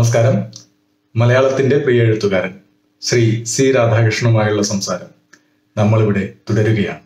നമസ്കാരം മലയാളത്തിന്റെ പ്രിയ എഴുത്തുകാരൻ ശ്രീ സി രാധാകൃഷ്ണനുമായുള്ള സംസാരം നമ്മളിവിടെ തുടരുകയാണ്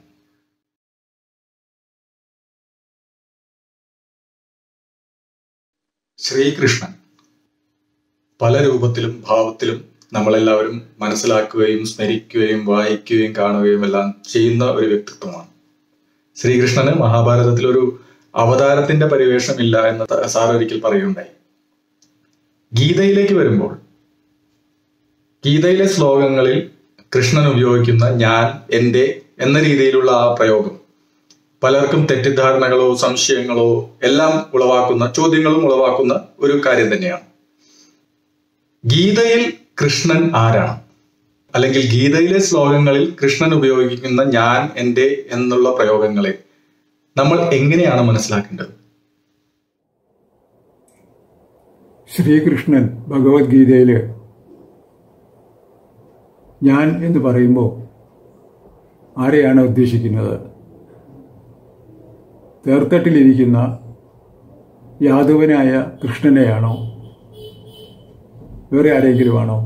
ശ്രീകൃഷ്ണൻ പല രൂപത്തിലും ഭാവത്തിലും നമ്മളെല്ലാവരും മനസ്സിലാക്കുകയും സ്മരിക്കുകയും വായിക്കുകയും കാണുകയും എല്ലാം ചെയ്യുന്ന ഒരു വ്യക്തിത്വമാണ് ശ്രീകൃഷ്ണന് മഹാഭാരതത്തിൽ ഒരു അവതാരത്തിന്റെ പരിവേഷമില്ല എന്ന് ത- സാർ ഒരിക്കൽ പറയുകയുണ്ടായി ഗീതയിലേക്ക് വരുമ്പോൾ ഗീതയിലെ ശ്ലോകങ്ങളിൽ കൃഷ്ണൻ ഉപയോഗിക്കുന്ന ഞാൻ എൻ്റെ എന്ന രീതിയിലുള്ള ആ പ്രയോഗം പലർക്കും തെറ്റിദ്ധാരണകളോ സംശയങ്ങളോ എല്ലാം ഉളവാക്കുന്ന ചോദ്യങ്ങളും ഉളവാക്കുന്ന ഒരു കാര്യം തന്നെയാണ് ഗീതയിൽ കൃഷ്ണൻ ആരാണ് അല്ലെങ്കിൽ ഗീതയിലെ ശ്ലോകങ്ങളിൽ കൃഷ്ണൻ ഉപയോഗിക്കുന്ന ഞാൻ എൻ്റെ എന്നുള്ള പ്രയോഗങ്ങളെ നമ്മൾ എങ്ങനെയാണ് മനസ്സിലാക്കേണ്ടത് ശ്രീകൃഷ്ണൻ ഭഗവത്ഗീതയിൽ ഞാൻ എന്ന് പറയുമ്പോൾ ആരെയാണ് ഉദ്ദേശിക്കുന്നത് തേർത്തട്ടിലിരിക്കുന്ന യാദവനായ കൃഷ്ണനെയാണോ വേറെ ആരെങ്കിലുമാണോ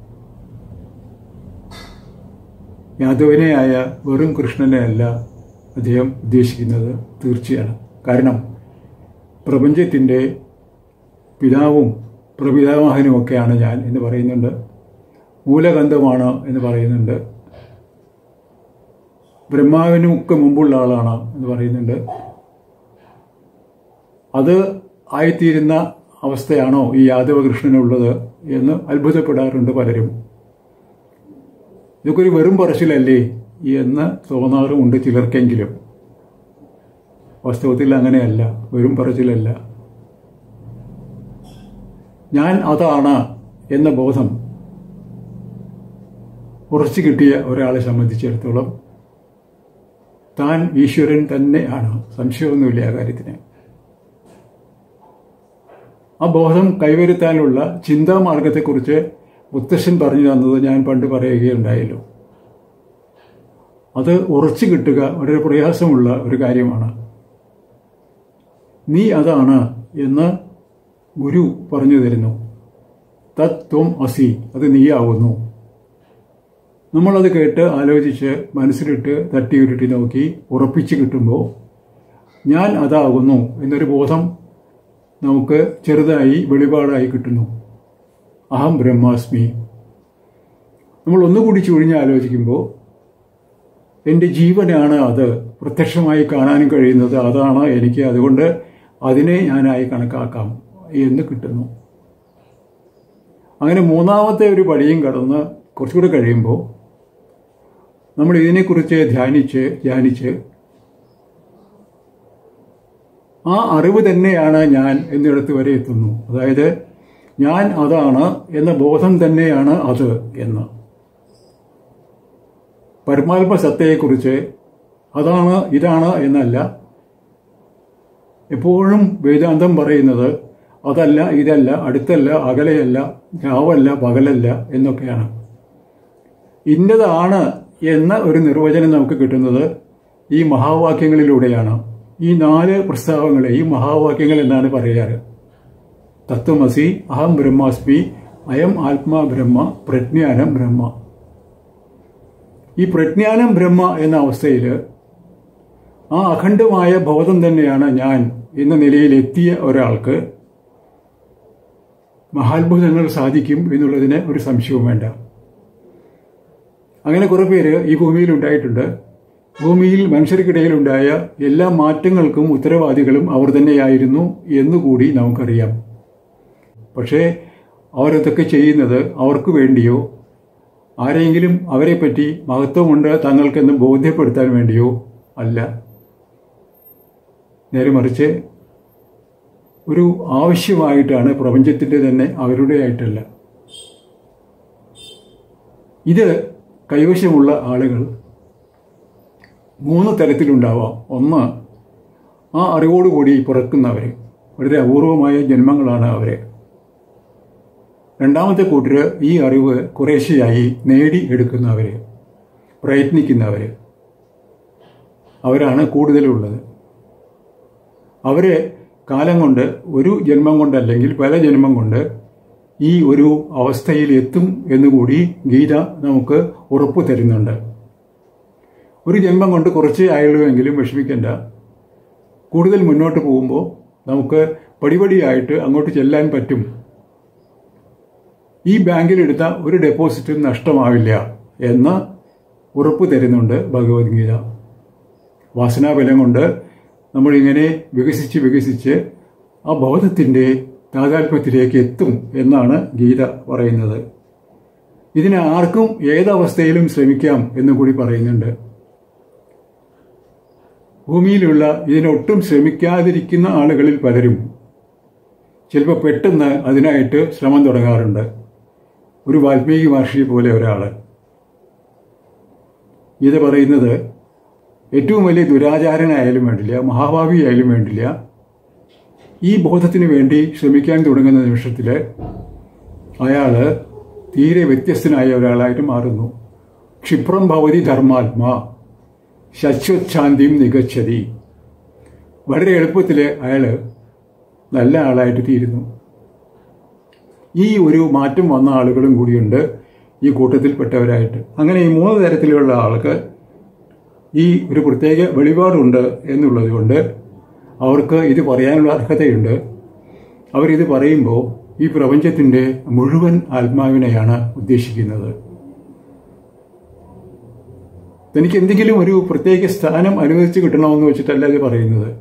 യാദവനെയായ വെറും കൃഷ്ണനെ അല്ല അദ്ദേഹം ഉദ്ദേശിക്കുന്നത് തീർച്ചയാണ് കാരണം പ്രപഞ്ചത്തിൻ്റെ പിതാവും പ്രപിതാമഹനുമൊക്കെയാണ് ഞാൻ എന്ന് പറയുന്നുണ്ട് മൂലഗന്ധമാണ് എന്ന് പറയുന്നുണ്ട് ബ്രഹ്മാവിനുമൊക്കെ മുമ്പുള്ള ആളാണ് എന്ന് പറയുന്നുണ്ട് അത് ആയിത്തീരുന്ന അവസ്ഥയാണോ ഈ യാദവകൃഷ്ണനുള്ളത് എന്ന് അത്ഭുതപ്പെടാറുണ്ട് പലരും ഇതൊക്കെ ഒരു വെറും പറച്ചിലല്ലേ എന്ന് തോന്നാറുമുണ്ട് ചിലർക്കെങ്കിലും വാസ്തവത്തിൽ അങ്ങനെയല്ല വെറും പറച്ചിലല്ല ഞാൻ അതാണ് എന്ന ബോധം ഉറച്ചു കിട്ടിയ ഒരാളെ സംബന്ധിച്ചിടത്തോളം താൻ ഈശ്വരൻ തന്നെയാണ് സംശയമൊന്നുമില്ല ആ കാര്യത്തിന് ആ ബോധം കൈവരുത്താനുള്ള ചിന്താമാർഗത്തെക്കുറിച്ച് മുത്തശ്ശൻ പറഞ്ഞു തന്നത് ഞാൻ പണ്ട് പറയുകയുണ്ടായല്ലോ അത് ഉറച്ചു കിട്ടുക വളരെ പ്രയാസമുള്ള ഒരു കാര്യമാണ് നീ അതാണ് എന്ന് ഗുരു പറഞ്ഞു തരുന്നു തത്വം അസി അത് നീയാവുന്നു നമ്മളത് കേട്ട് ആലോചിച്ച് മനസ്സിലിട്ട് തട്ടിയുരുട്ടി നോക്കി ഉറപ്പിച്ച് കിട്ടുമ്പോൾ ഞാൻ അതാകുന്നു എന്നൊരു ബോധം നമുക്ക് ചെറുതായി വെളിപാടായി കിട്ടുന്നു അഹം ബ്രഹ്മാസ്മി നമ്മൾ ഒന്നുകൂടി ചുഴിഞ്ഞ് ആലോചിക്കുമ്പോൾ എൻ്റെ ജീവനാണ് അത് പ്രത്യക്ഷമായി കാണാനും കഴിയുന്നത് അതാണ് എനിക്ക് അതുകൊണ്ട് അതിനെ ഞാനായി കണക്കാക്കാം എന്ന് കിട്ടുന്നു അങ്ങനെ മൂന്നാമത്തെ ഒരു പടിയും കടന്ന് കുറച്ചുകൂടെ കഴിയുമ്പോൾ നമ്മൾ ഇതിനെക്കുറിച്ച് ധ്യാനിച്ച് ധ്യാനിച്ച് ആ അറിവ് തന്നെയാണ് ഞാൻ എന്നിടത്ത് വരെ എത്തുന്നു അതായത് ഞാൻ അതാണ് എന്ന ബോധം തന്നെയാണ് അത് എന്ന് പരമാത്മ സത്തയെക്കുറിച്ച് അതാണ് ഇതാണ് എന്നല്ല എപ്പോഴും വേദാന്തം പറയുന്നത് അതല്ല ഇതല്ല അടുത്തല്ല അകലെയല്ല രാവല്ല പകലല്ല എന്നൊക്കെയാണ് ഇന്നതാണ് എന്ന ഒരു നിർവചനം നമുക്ക് കിട്ടുന്നത് ഈ മഹാവാക്യങ്ങളിലൂടെയാണ് ഈ നാല് പ്രസ്താവങ്ങളെ ഈ മഹാവാക്യങ്ങൾ എന്നാണ് പറയാറ് തത്വമസി അഹം ബ്രഹ്മാസ്മി അയം ആത്മാ ബ്രഹ്മ പ്രജ്ഞാനം ബ്രഹ്മ ഈ പ്രജ്ഞാനം ബ്രഹ്മ എന്ന അവസ്ഥയിൽ ആ അഖണ്ഡമായ ബോധം തന്നെയാണ് ഞാൻ എന്ന നിലയിൽ എത്തിയ ഒരാൾക്ക് മഹാത്ഭുതങ്ങൾ സാധിക്കും എന്നുള്ളതിന് ഒരു സംശയവും വേണ്ട അങ്ങനെ കുറെ പേര് ഈ ഭൂമിയിൽ ഉണ്ടായിട്ടുണ്ട് ഭൂമിയിൽ മനുഷ്യർക്കിടയിലുണ്ടായ എല്ലാ മാറ്റങ്ങൾക്കും ഉത്തരവാദികളും അവർ തന്നെയായിരുന്നു എന്നുകൂടി നമുക്കറിയാം പക്ഷേ അവരതൊക്കെ ചെയ്യുന്നത് അവർക്ക് വേണ്ടിയോ ആരെങ്കിലും അവരെപ്പറ്റി മഹത്വമുണ്ട് തങ്ങൾക്കെന്ന് ബോധ്യപ്പെടുത്താൻ വേണ്ടിയോ അല്ല നേരെ മറിച്ച് ഒരു ആവശ്യമായിട്ടാണ് പ്രപഞ്ചത്തിൻ്റെ തന്നെ അവരുടെ ആയിട്ടല്ല ഇത് കൈവശമുള്ള ആളുകൾ മൂന്ന് തരത്തിലുണ്ടാവാം ഒന്ന് ആ അറിവോടുകൂടി പിറക്കുന്നവർ വളരെ അപൂർവമായ ജന്മങ്ങളാണ് അവർ രണ്ടാമത്തെ കൂട്ടർ ഈ അറിവ് കുറേശ്ശെയായി നേടിയെടുക്കുന്നവർ പ്രയത്നിക്കുന്നവർ അവരാണ് കൂടുതലുള്ളത് അവരെ കാലം കൊണ്ട് ഒരു ജന്മം കൊണ്ടല്ലെങ്കിൽ പല ജന്മം കൊണ്ട് ഈ ഒരു അവസ്ഥയിൽ എത്തും എന്നുകൂടി ഗീത നമുക്ക് ഉറപ്പു തരുന്നുണ്ട് ഒരു ജന്മം കൊണ്ട് കുറച്ചേ ആയുള്ളൂ എങ്കിലും വിഷമിക്കേണ്ട കൂടുതൽ മുന്നോട്ട് പോകുമ്പോൾ നമുക്ക് പടിപടിയായിട്ട് അങ്ങോട്ട് ചെല്ലാൻ പറ്റും ഈ ബാങ്കിലെടുത്ത ഒരു ഡെപ്പോസിറ്റും നഷ്ടമാവില്ല എന്ന് ഉറപ്പ് തരുന്നുണ്ട് ഭഗവത്ഗീത വാസനാബലം കൊണ്ട് നമ്മളിങ്ങനെ വികസിച്ച് വികസിച്ച് ആ ബോധത്തിൻ്റെ താതാത്മ്യത്തിലേക്ക് എത്തും എന്നാണ് ഗീത പറയുന്നത് ഇതിന് ആർക്കും ഏതവസ്ഥയിലും ശ്രമിക്കാം എന്നും കൂടി പറയുന്നുണ്ട് ഭൂമിയിലുള്ള ഇതിനൊട്ടും ശ്രമിക്കാതിരിക്കുന്ന ആളുകളിൽ പലരും ചിലപ്പോൾ പെട്ടെന്ന് അതിനായിട്ട് ശ്രമം തുടങ്ങാറുണ്ട് ഒരു വാൽമീകി മഹർഷി പോലെ ഒരാൾ ഇത് പറയുന്നത് ഏറ്റവും വലിയ ദുരാചാരനായാലും വേണ്ടില്ല മഹാഭാവിയായാലും വേണ്ടില്ല ഈ ബോധത്തിന് വേണ്ടി ശ്രമിക്കാൻ തുടങ്ങുന്ന നിമിഷത്തിൽ അയാൾ തീരെ വ്യത്യസ്തനായ ഒരാളായിട്ട് മാറുന്നു ക്ഷിപ്രം ഭവതി ധർമാത്മാ ശശ്വച്ഛാന്തിയും നികച്ചതി വളരെ എളുപ്പത്തിൽ അയാൾ നല്ല ആളായിട്ട് തീരുന്നു ഈ ഒരു മാറ്റം വന്ന ആളുകളും കൂടിയുണ്ട് ഈ കൂട്ടത്തിൽപ്പെട്ടവരായിട്ട് അങ്ങനെ ഈ മൂന്ന് തരത്തിലുള്ള ആൾക്ക് ഈ ഒരു പ്രത്യേക വെളിപാടുണ്ട് എന്നുള്ളത് കൊണ്ട് അവർക്ക് ഇത് പറയാനുള്ള അർഹതയുണ്ട് അവരിത് പറയുമ്പോൾ ഈ പ്രപഞ്ചത്തിൻ്റെ മുഴുവൻ ആത്മാവിനെയാണ് ഉദ്ദേശിക്കുന്നത് തനിക്ക് എന്തെങ്കിലും ഒരു പ്രത്യേക സ്ഥാനം അനുവദിച്ച് കിട്ടണമെന്ന് വെച്ചിട്ടല്ല ഇത് പറയുന്നത്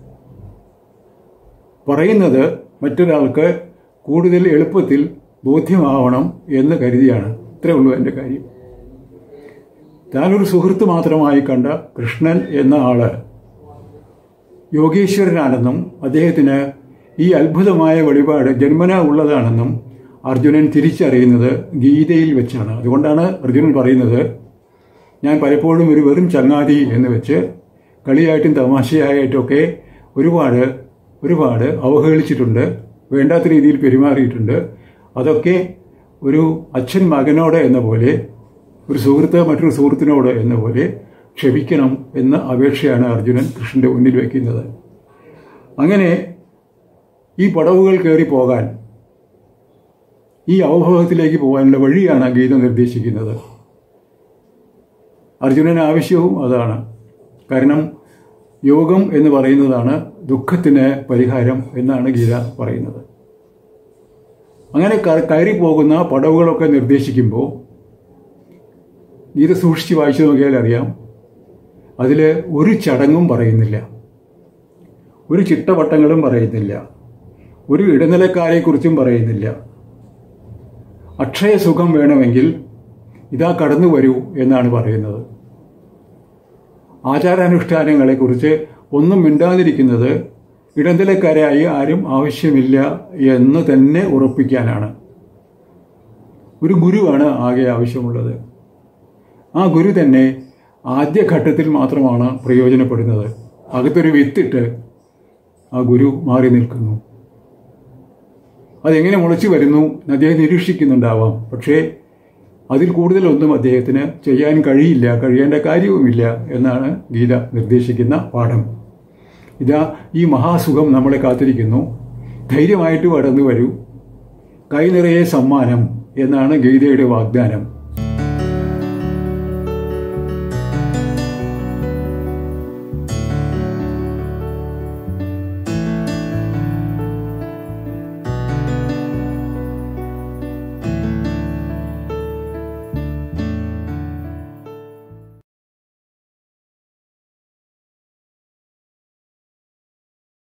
പറയുന്നത് മറ്റൊരാൾക്ക് കൂടുതൽ എളുപ്പത്തിൽ ബോധ്യമാവണം എന്ന് കരുതിയാണ് ഇത്രേ ഉള്ളൂ എൻ്റെ കാര്യം താനൊരു സുഹൃത്ത് മാത്രമായി കണ്ട കൃഷ്ണൻ എന്ന ആള് യോഗീശ്വരനാണെന്നും അദ്ദേഹത്തിന് ഈ അത്ഭുതമായ വെളിപാട് ജന്മന ഉള്ളതാണെന്നും അർജുനൻ തിരിച്ചറിയുന്നത് ഗീതയിൽ വെച്ചാണ് അതുകൊണ്ടാണ് അർജുനൻ പറയുന്നത് ഞാൻ പലപ്പോഴും ഒരു വെറും ചങ്ങാതി എന്ന് വെച്ച് കളിയായിട്ടും തമാശയായിട്ടൊക്കെ ഒരുപാട് ഒരുപാട് അവഹേളിച്ചിട്ടുണ്ട് വേണ്ടാത്ത രീതിയിൽ പെരുമാറിയിട്ടുണ്ട് അതൊക്കെ ഒരു അച്ഛൻ മകനോട് എന്ന പോലെ ഒരു സുഹൃത്ത് മറ്റൊരു സുഹൃത്തിനോട് എന്ന പോലെ ക്ഷമിക്കണം എന്ന അപേക്ഷയാണ് അർജുനൻ കൃഷ്ണന്റെ മുന്നിൽ വയ്ക്കുന്നത് അങ്ങനെ ഈ പടവുകൾ കയറി പോകാൻ ഈ അവബോധത്തിലേക്ക് പോകാനുള്ള വഴിയാണ് ഗീത നിർദ്ദേശിക്കുന്നത് അർജുനന് ആവശ്യവും അതാണ് കാരണം യോഗം എന്ന് പറയുന്നതാണ് ദുഃഖത്തിന് പരിഹാരം എന്നാണ് ഗീത പറയുന്നത് അങ്ങനെ കയറി പോകുന്ന പടവുകളൊക്കെ നിർദ്ദേശിക്കുമ്പോൾ ഗീത സൂക്ഷിച്ച് വായിച്ചു നോക്കിയാൽ അറിയാം അതിൽ ഒരു ചടങ്ങും പറയുന്നില്ല ഒരു ചിട്ടവട്ടങ്ങളും പറയുന്നില്ല ഒരു ഇടനിലക്കാരെക്കുറിച്ചും പറയുന്നില്ല അക്ഷയസുഖം വേണമെങ്കിൽ ഇതാ കടന്നു വരൂ എന്നാണ് പറയുന്നത് ആചാരാനുഷ്ഠാനങ്ങളെക്കുറിച്ച് ഒന്നും മിണ്ടാതിരിക്കുന്നത് ഇടനിലക്കാരായി ആരും ആവശ്യമില്ല എന്ന് തന്നെ ഉറപ്പിക്കാനാണ് ഒരു ഗുരുവാണ് ആകെ ആവശ്യമുള്ളത് ആ ഗുരു തന്നെ ആദ്യഘട്ടത്തിൽ മാത്രമാണ് പ്രയോജനപ്പെടുന്നത് അകത്തൊരു വിത്തിട്ട് ആ ഗുരു മാറി നിൽക്കുന്നു അതെങ്ങനെ മുളച്ചു വരുന്നു എന്ന് അദ്ദേഹം നിരീക്ഷിക്കുന്നുണ്ടാവാം പക്ഷേ അതിൽ കൂടുതലൊന്നും അദ്ദേഹത്തിന് ചെയ്യാൻ കഴിയില്ല കഴിയേണ്ട കാര്യവുമില്ല എന്നാണ് ഗീത നിർദ്ദേശിക്കുന്ന പാഠം ഇതാ ഈ മഹാസുഖം നമ്മളെ കാത്തിരിക്കുന്നു ധൈര്യമായിട്ട് കടന്നു വരൂ കൈ നിറയെ സമ്മാനം എന്നാണ് ഗീതയുടെ വാഗ്ദാനം